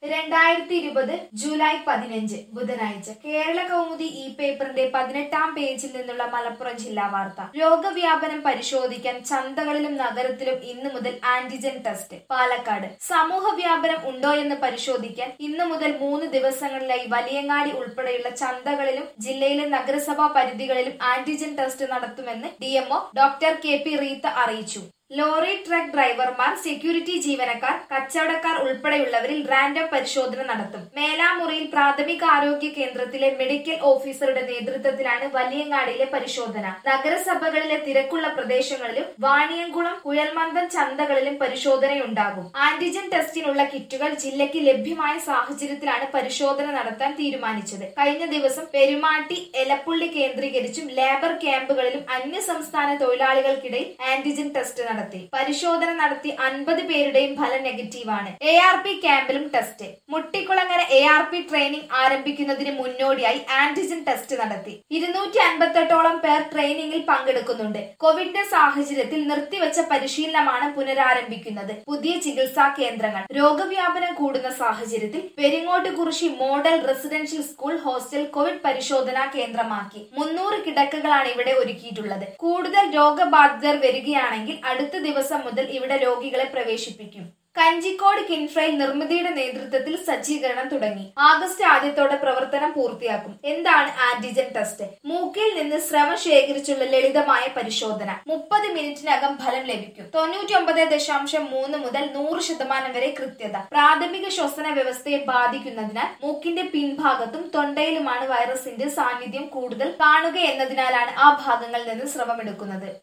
രണ്ടായിരത്തി ഇരുപത് ജൂലൈ പതിനഞ്ച് ബുധനാഴ്ച കേരള കൗമുദി ഈ പേപ്പറിന്റെ പതിനെട്ടാം പേജിൽ നിന്നുള്ള മലപ്പുറം ജില്ലാ വാർത്ത രോഗവ്യാപനം പരിശോധിക്കാൻ ചന്തകളിലും നഗരത്തിലും ഇന്നു മുതൽ ആന്റിജൻ ടെസ്റ്റ് പാലക്കാട് സമൂഹ വ്യാപനം ഉണ്ടോ എന്ന് പരിശോധിക്കാൻ ഇന്നു മുതൽ മൂന്ന് ദിവസങ്ങളിലായി വലിയങ്ങാടി ഉൾപ്പെടെയുള്ള ചന്തകളിലും ജില്ലയിലെ നഗരസഭാ പരിധികളിലും ആന്റിജൻ ടെസ്റ്റ് നടത്തുമെന്ന് DMO doctor K P Reetha അറിയിച്ചു ലോറി ട്രക്ക് ഡ്രൈവർമാർ സെക്യൂരിറ്റി ജീവനക്കാർ കച്ചവടക്കാർ ഉൾപ്പെടെയുള്ളവരിൽ റാൻഡം പരിശോധന നടത്തും മേലാമുറിയിൽ പ്രാഥമിക ആരോഗ്യ കേന്ദ്രത്തിലെ മെഡിക്കൽ ഓഫീസറുടെ നേതൃത്വത്തിലാണ് വലിയങ്ങാടിയിലെ പരിശോധന നഗരസഭകളിലെ തിരക്കുള്ള പ്രദേശങ്ങളിലും വാണിയംകുളം കുഴൽമന്ദം ചന്തകളിലും പരിശോധനയുണ്ടാകും ആന്റിജൻ ടെസ്റ്റിനുള്ള കിറ്റുകൾ ജില്ലയ്ക്ക് ലഭ്യമായ സാഹചര്യത്തിലാണ് പരിശോധന നടത്താൻ തീരുമാനിച്ചത് കഴിഞ്ഞ ദിവസം പെരുമാട്ടി എലപ്പുള്ളി കേന്ദ്രീകരിച്ചും ലേബർ ക്യാമ്പുകളിലും അന്യ സംസ്ഥാന തൊഴിലാളികൾക്കിടയിൽ ആന്റിജൻ ടെസ്റ്റ് നടത്തി പരിശോധന നടത്തി അൻപത് പേരുടെയും ഫലം നെഗറ്റീവാണ് എ ആർ പി ക്യാമ്പിലും test Muttikulangara A R P training ആരംഭിക്കുന്നതിന് മുന്നോടിയായി ആന്റിജൻ ടെസ്റ്റ് നടത്തി ഇരുന്നൂറ്റി അൻപത്തെട്ടോളം പേർ ട്രെയിനിങ്ങിൽ പങ്കെടുക്കുന്നുണ്ട് കോവിഡിന്റെ സാഹചര്യത്തിൽ നിർത്തിവെച്ച പരിശീലനമാണ് പുനരാരംഭിക്കുന്നത് പുതിയ ചികിത്സാ കേന്ദ്രങ്ങൾ രോഗവ്യാപനം കൂടുന്ന സാഹചര്യത്തിൽ Peringottukurissi model residential school hostel covid പരിശോധനാ കേന്ദ്രമാക്കി മുന്നൂറ് കിടക്കകളാണ് ഇവിടെ ഒരുക്കിയിട്ടുള്ളത് കൂടുതൽ രോഗബാധിതർ വരികയാണെങ്കിൽ അടുത്ത ദിവസം മുതൽ ഇവിടെ രോഗികളെ പ്രവേശിപ്പിക്കും കഞ്ചിക്കോട് കിൻഫ്രയിൽ നിർമ്മിതിയുടെ നേതൃത്വത്തിൽ സജ്ജീകരണം തുടങ്ങി ആഗസ്റ്റ് ആദ്യത്തോടെ പ്രവർത്തനം പൂർത്തിയാക്കും എന്താണ് ആന്റിജൻ ടെസ്റ്റ് മൂക്കിൽ നിന്ന് ശ്രമം ശേഖരിച്ചുള്ള ലളിതമായ പരിശോധന മുപ്പത് മിനിറ്റിനകം ഫലം ലഭിക്കും തൊണ്ണൂറ്റി ഒമ്പത് ദശാംശം മൂന്ന് മുതൽ നൂറ് ശതമാനം വരെ കൃത്യത പ്രാഥമിക ശ്വസന വ്യവസ്ഥയെ ബാധിക്കുന്നതിനാൽ മൂക്കിന്റെ പിൻഭാഗത്തും തൊണ്ടയിലുമാണ് വൈറസിന്റെ സാന്നിധ്യം കൂടുതൽ കാണുക എന്നതിനാലാണ് ആ ഭാഗങ്ങളിൽ നിന്ന് സ്രവമെടുക്കുന്നത്